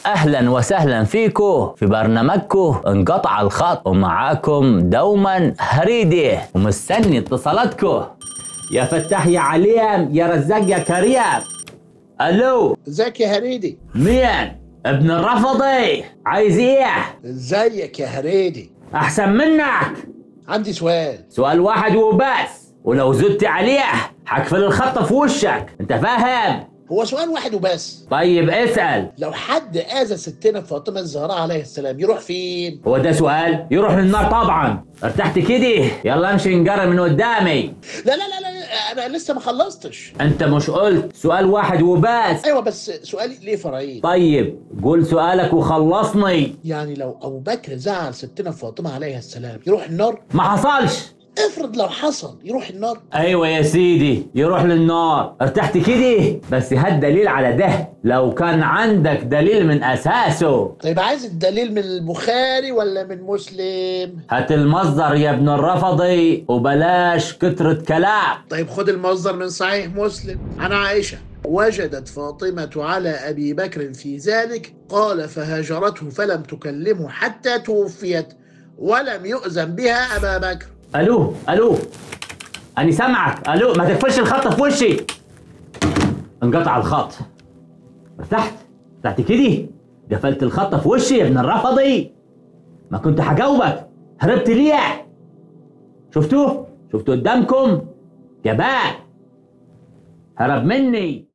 اهلا وسهلا فيكم في برنامجكم انقطع الخط ومعاكم دوما هريدي ومستني اتصالاتكم يا فتاح يا عليم يا رزاق يا كريم الو ازيك يا هريدي مين ابن الرفضي عايز ايه ازيك يا هريدي احسن منك عندي سؤال سؤال واحد وبس ولو زدت عليه حقفل الخط في وشك انت فاهم هو سؤال واحد وبس طيب اسال لو حد اذى ستنا فاطمه الزهراء عليه السلام يروح فين هو ده سؤال يروح للنار طبعا ارتحت كده يلا امشي نقرب من قدامي لا لا لا لا انا لسه ما خلصتش انت مش قلت سؤال واحد وبس ايوه بس سؤالي ليه فرعين طيب قول سؤالك وخلصني يعني لو ابو بكر زعل ستنا فاطمه عليها السلام يروح النار ما حصلش افرض لو حصل يروح النار ايوه يا سيدي يروح للنار ارتحت كده بس هات دليل على ده لو كان عندك دليل من اساسه طيب عايز الدليل من البخاري ولا من مسلم هات المصدر يا ابن الرفضي وبلاش كترة كلام طيب خد المصدر من صحيح مسلم عن عائشه وجدت فاطمة على أبي بكر في ذلك قال فهاجرته فلم تكلمه حتى توفيت ولم يؤذن بها أبا بكر الو الو اني سامعك الو ما تقفلش الخط في وشي انقطع الخط ارتحت ارتحت كده قفلت الخط في وشي يا ابن الرفضي ما كنت هجاوبك هربت ليه شفتوه شفتوا قدامكم جبان هرب مني